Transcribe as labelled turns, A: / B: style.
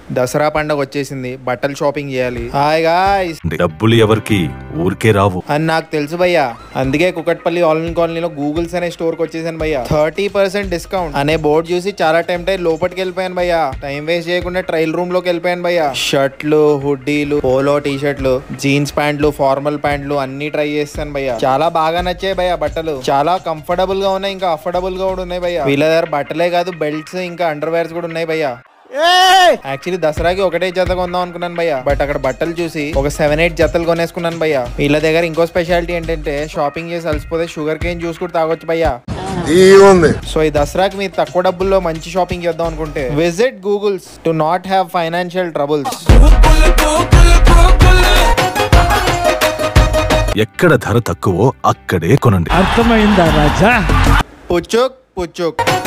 A: దసరా పండగ వచ్చేసింది బట్టలు షాపింగ్ చేయాలి హాయ్ గాయ్స్
B: డబ్బులు ఎవరికి ఊరికే రావు
A: అని నాకు తెలుసు భయ్యా అందుకే కుకట్పల్లి ఆన్లైన్ కాలనీలో గూగుల్స్ అనే స్టోర్ కి వచ్చేసాను భయ్యా థర్టీ పర్సెంట్ డిస్కౌంట్ అనే బోర్డు చూసి చాలా టైం టైం లోపలికి వెళ్ళిపోయాను భయ్యా టైం వేస్ట్ చేయకుండా ట్రయల్ రూమ్ లోకి వెళ్ళిపోయాను భయ్యా షర్ట్లు హుడ్డీలు పోలో టీ షర్ట్లు జీన్స్ ప్యాంట్లు ఫార్మల్ ప్యాంట్లు అన్ని ట్రై చేస్తాను భయ్యా చాలా బాగా నచ్చాయి భయ్యా బట్టలు చాలా కంఫర్టబుల్ గా ఉన్నాయి ఇంకా అఫోర్డబుల్ గా కూడా ఉన్నాయి భయ్యా వీళ్ళ దగ్గర బట్టలే కాదు బెల్ట్స్ ఇంకా అండర్ వేర్స్ కూడా ఉన్నాయి భయ్యా యాక్చువల్లీ దసరాకి ఒకటే జత కొందాం అనుకున్నాను భయ్య బట్ అక్కడ బట్టలు చూసి ఒక సెవెన్ ఎయిట్ జతలు కొనేసుకున్నాను భయ్య వీళ్ళ దగ్గర ఇంకో స్పెషాలిటీ ఏంటంటే షాపింగ్ చేసి అలసిపోతే షుగర్ కేన్ జ్యూస్ కూడా తాగొచ్చు భయ్య
C: ఉంది
A: సో ఈ దసరాకి మీరు తక్కువ డబ్బుల్లో మంచి షాపింగ్ చేద్దాం అనుకుంటే visit Googles to not have financial troubles
B: ఎక్కడ ధర తక్కువో అక్కడే కొనండి
D: అర్థమైందా రాజా
A: పుచ్చుక్ పుచ్చుక్